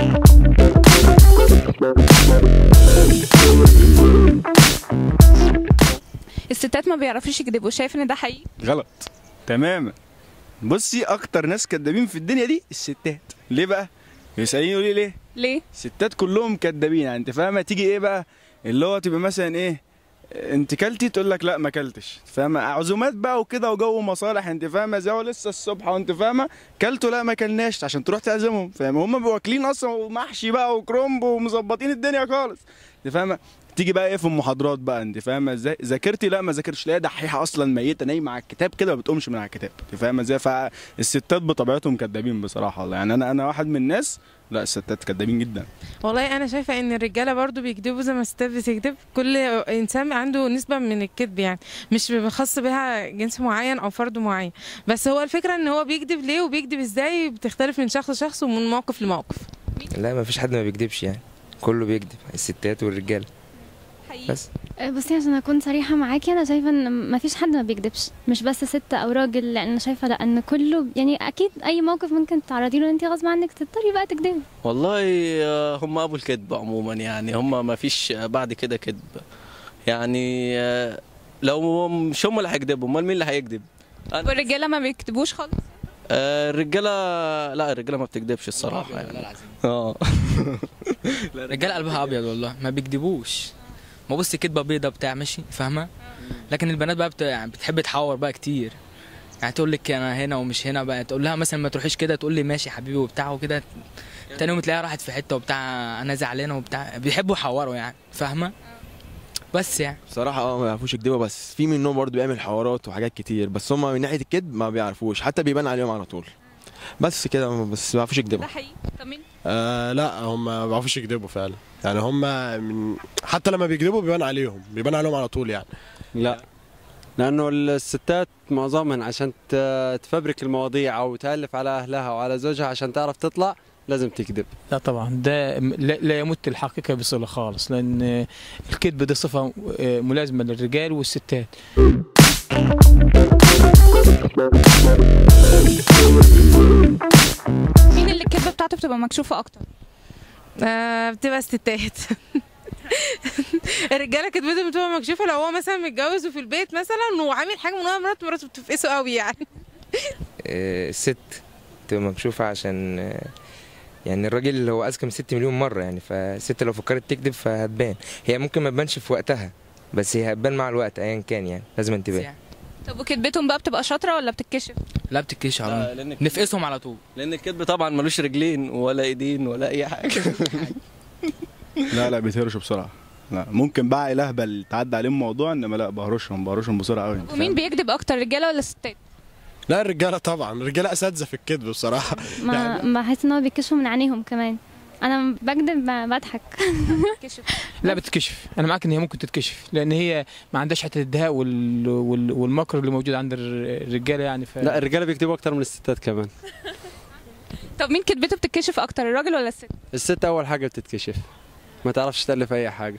الستات ما بيعرفوش يكذبوا شايف ان ده حقيقي غلط تماما بصي اكتر ناس كدابين في الدنيا دي الستات ليه بقى يساليني يقولي ليه ليه الستات كلهم كدابين يعني انت فاهمه تيجي ايه بقى اللي هو تبقى مثلا ايه انت كلتي تقول لك لا ما كلتش فاهمه عزومات بقى وكده وجو مصالح انت فاهمه زي هو لسه الصبح وانت فاهمه كلتوا لا ما كلناش عشان تروح تعزمهم فاهمه هم بيبقوا واكلين اصلا ومحشي بقى وكرومب ومظبطين الدنيا خالص انت فاهمه تيجي بقى ايه في المحاضرات بقى انت فاهمه ازاي ذاكرتي لا ما ذاكرش لا دحيحه اصلا ميته نايمه على الكتاب كده ما بتقومش من على الكتاب انت فاهمه ازاي فالستات بطبيعتهم كدابين بصراحه والله يعني انا انا واحد من الناس لا الستات كدابين جدا والله انا شايفه ان الرجاله برضو بيكذبوا زي ما الستات بتكذب كل انسان عنده نسبه من الكذب يعني مش خاص بها جنس معين او فرد معين بس هو الفكره ان هو بيكذب ليه وبيكذب ازاي بتختلف من شخص لشخص ومن موقف لموقف لا ما فيش حد ما بيكذبش يعني كله بيكذب الستات والرجاله حقيقي بس بصي عشان اكون صريحه معاكي انا شايفه ان ما فيش حد ما بيكدبش مش بس ست او راجل لان أنا شايفه لا ان كله يعني اكيد اي موقف ممكن تعرضي له انت غصب عنك تضطري بقى تكدبي والله آه، هم ابو الكذب عموما يعني هم ما فيش بعد كده كذب يعني آه، لو مش هم اللي هيكذبوا امال مين اللي هيكذب أنا- والرجاله ما بيكتبوش خالص آه، الرجاله لا الرجاله ما بتكذبش الصراحه يعني اه الرجاله قلبها ابيض والله ما بيكذبوش ما بص كدبه بيضه بتاع ماشي فاهمه لكن البنات بقى بت... يعني بتحب تحور بقى كتير يعني تقول لك انا هنا ومش هنا بقى تقول لها مثلا ما تروحيش كده تقول لي ماشي حبيبي وبتاع وكده تاني يوم تلاقيها راحت في حته وبتاع انا زعلانه وبتاع بيحبوا يحوروا يعني فاهمه بس يعني بصراحة اه ما يعرفوش يكدبوا بس في منهم برضه بيعمل حوارات وحاجات كتير بس هم من ناحية الكذب ما بيعرفوش حتى بيبان عليهم على طول بس كده بس ما يعرفوش ده يكدبوا حقيقي طب مين آه لا هم ما بيعرفوش يكذبوا فعلا يعني هم من حتى لما بيكذبوا بيبان عليهم بيبان عليهم على طول يعني لا لانه الستات معظمهن عشان ت- تفبرك المواضيع او تالف على اهلها وعلى زوجها عشان تعرف تطلع لازم تكذب لا طبعا ده م- لا, لا يمت الحقيقة بصلة خالص لأن الكذب ده صفة آه، ملازمة للرجال والستات مين اللي الكذبه بتاعته بتبقى مكشوفه اكتر آه بتبقى الستات الرجاله كدبتهم بتبقى مكشوفه لو هو مثلا متجوز وفي البيت مثلا وعامل حاجه من ورا مراته مراته بتفقسه قوي يعني آه، الست تبقى مكشوفة عشان آه، يعني الراجل اللي هو أذكى من ست مليون مرة يعني فالست لو فكرت تكذب فهتبان هي ممكن ما تبانش في وقتها بس هي هتبان مع الوقت أيا كان يعني لازم بس انتباه يعني. طب وكذبتهم بقى بتبقى شاطره ولا بتتكشف لا بتكيش لا، على لان نفقسهم على طول لان الكذب طبعا ملوش رجلين ولا ايدين ولا اي حاجه لا لا بيتهرشوا بسرعه لا ممكن بقى الاهبل تعدي عليهم موضوع انما لا بهرشهم بهرشهم بسرعه قوي ومين بيكذب اكتر رجاله ولا ستات لا الرجاله طبعا الرجاله اساتذه في الكذب بصراحه ما بحس ان هو بيكشفوا من عينيهم كمان انا بكذب ب- بضحك كشف لا بتتكشف أنا معاك إن هي ممكن تتكشف لأن هي ما عندهاش حتة الدهاء وال... وال... والمكر اللي موجود عند الر- الرجالة يعني ف... لا الرجاله بيكذبوا اكتر من الستات كمان طب مين كذبته بتتكشف اكتر الراجل ولا الست الست اول حاجه بتتكشف ما تعرفش تالف اي حاجه